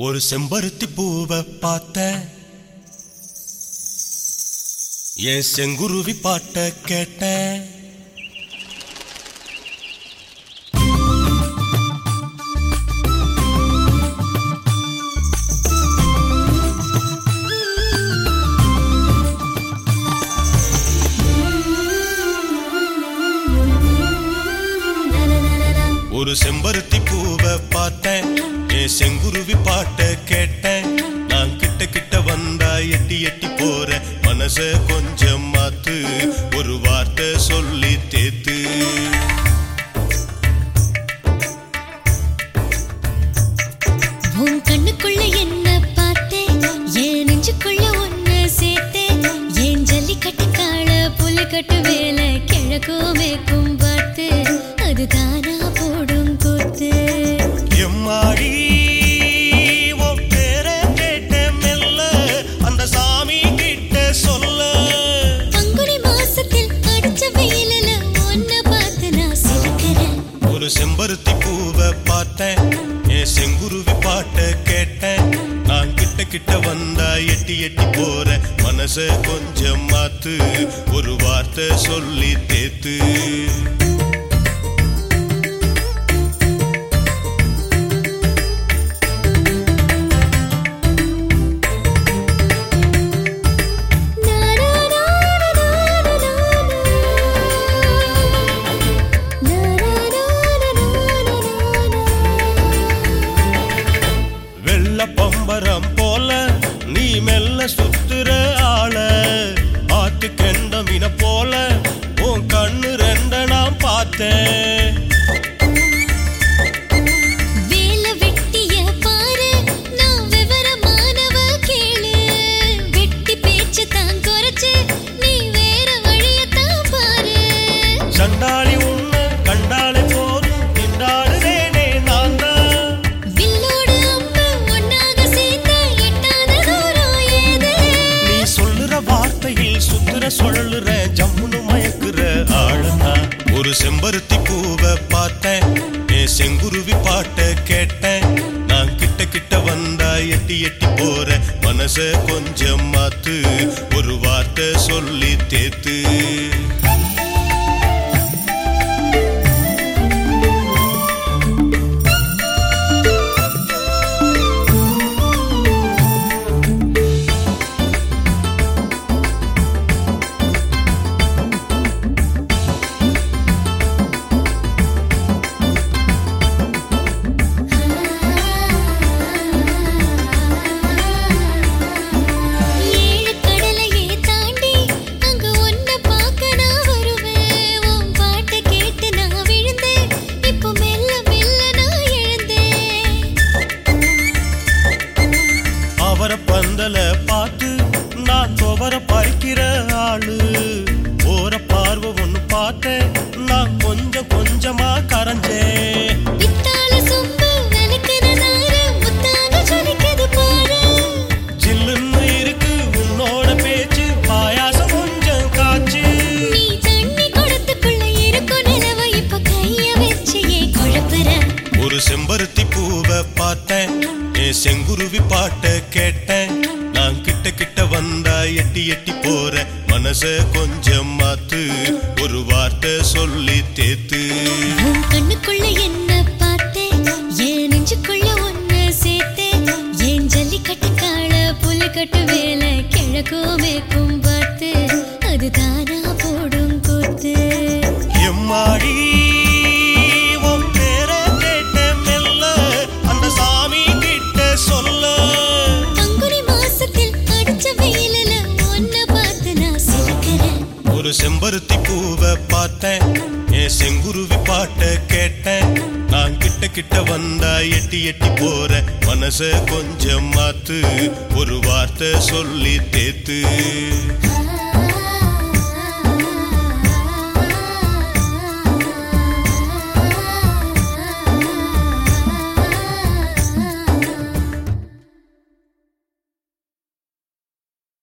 ஒரு செம்பருத்தி பூவை பார்த்த என் செங்குருவி பாட்ட கேட்டேன் ஒரு செம்பருத்தி பூவை பார்த்தேன் என் செங்குருவி பாட்ட கேட்டேன் நான் கிட்ட கிட்ட வந்தா எட்டி எட்டி போற மனச கொஞ்சம் மாத்து ஒரு வார்த்தை சொல்லி தேத்து உன் கண்ணுக்குள்ள என்ன பார்த்தேன் என் நெஞ்சுக்குள்ள ஒன்னு சேர்த்தேன் என் ஜல்லிக்கட்டு கால புலிக்கட்டு வேலை கிழக்கும் மேற்கும் பார்த்து அது தானா போடும் கூத்து எம்மாடி உன் பேரை கேட்டேன் மெல்ல அந்த சாமி கிட்ட சொல்ல பங்குனி மாசத்தில் அடிச்ச வெயிலில ஒன்ன பார்த்து நான் சிரிக்கிறேன் ஒரு செம்பருத்தி பூவை பார்த்தேன் என் செங்குருவி பாட்ட கேட்டேன் நான் கிட்ட கிட்ட வந்தா எட்டி எட்டி போற மனச கொஞ்சம் மாத்து ஒரு வார்த்தை சொல்லி தேத்து வெள்ள பம்பரம் போல நீ மெல்ல சுத்துற ஆள ஆத்து கெண்ட மீன போல உன் கண்ணு ரெண்ட நான் பார்த்தேன் வேலை வெட்டிய பாரு நான் விவரமானவ கேளு வெட்டி பேச்சு தான் குறைச்சு நீ வேற வழியத்தான் பாரு சண்டாளி உன்ன கண்டாலே போதும் திண்டாடுறேனே நான் தான் வில்லோடு அம்பு ஒன்னாக சேர்ந்த எட்டாத தூரம் ஏது நீ சொல்லுற வார்த்தையில் சுத்துற சொல்லுற ஜம்முன்னு மயக்குற ஆளுனா ஒரு செம்பருத்தி பூவை பார்த்தேன் என் செங்குருவி பாட்ட கேட்டேன் நான் கிட்ட கிட்ட வந்தா எட்டி எட்டி போற மனச கொஞ்சம் மாத்து ஒரு வார்த்தை சொல்லி தேத்து ஏழு கடலையே தாண்டி அங்க ஒன்ன பார்க்க நான் வருவேன் உன் பாட்டை கேட்டு நான் விழுந்தேன் இப்போ மெல்ல மெல்ல நான் எழுந்தேன் அவர பந்தல பார்த்து நான் துவர பறிக்கிற ஆளு ஓர பார்வை ஒண்ணு பார்த்தேன் நான் கொஞ்சம் கொஞ்சமா கரைஞ்சேன் பித்தாள சொம்பு நினைக்கிற நாரு முத்தாக ஜொலிக்குது பாரு ஜில்லுன்னு இருக்கு உன்னோட பேச்சு பாயாசம் கொஞ்சம் காச்சு நீ தண்ணி குடத்துக்குள்ள இருக்கும் நிலவை இப்ப கைய வச்சு ஏன் குழப்புற ஒரு செம்பருத்தி பூவை பார்த்தேன் என் செங்குருவி பாட்ட கேட்டேன் நான் கிட்ட கிட்ட வந்தா எட்டி எட்டி போற மனச கொஞ்சம் மாத்து ஒரு வார்த்தை சொல்லி தேத்து உன் கண்ணுக்குள்ள என்ன பார்த்தேன் என் நெஞ்சுக்குள்ள ஒன்னு சேர்த்தேன் என் ஜல்லிக்கட்டு கால புலிக்கட்டு வேலை கிழக்கும் மேற்கும் பார்த்து அது தானா போடும் கூத்து எம்மாடி உன் பேரை கேட்டேன் மெல்ல அந்த சாமி கிட்ட சொல்ல பங்குனி மாசத்தில் அடிச்ச வெயிலில ஒன்ன பார்த்து நான் சிரிக்கிறேன் ஒரு செம்பருத்தி பூவை பார்த்தேன் என் செங்குருவி பாட்ட கேட்டேன் நான் கிட்ட கிட்ட வந்தா எட்டி எட்டி போற மனச கொஞ்சம் மாத்து ஒரு வார்த்தை சொல்லி தேத்து